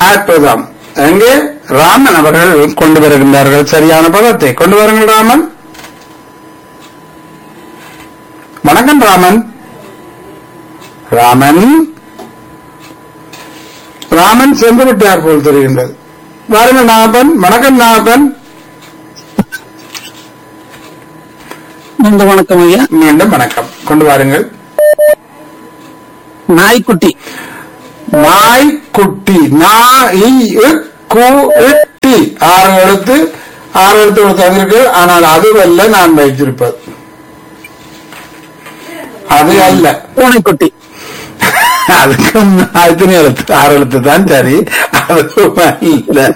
அற்புதம் எங்கே ராமன் அவர்கள் கொண்டு வருகின்றார்கள் சரியான பதத்தை கொண்டு வருங்கள் ராமன் வணக்கம் ராமன் ராமன் ராமன் சென்று விட்டார் போல் தெரிகின்றது வாருங்கள் நாகப்பன் வணக்கம் நாகப்பன் இந்த வணக்கம் ஐயா மீண்டும் வணக்கம் கொண்டு வாருங்கள் நாய்க்குட்டி நாய்க்குட்டி நாய்க்குட்டி ஆறு எழுத்து ஆறு எழுத்து ஒரு தவிர்க்கு ஆனால் அதுவல்ல நான் வைத்திருப்பது அது அல்ல பூனைக்குட்டி அதுக்கும் எத்தனை எழுத்து ஆறு எழுத்து தான் சரி அதுவும் அல்ல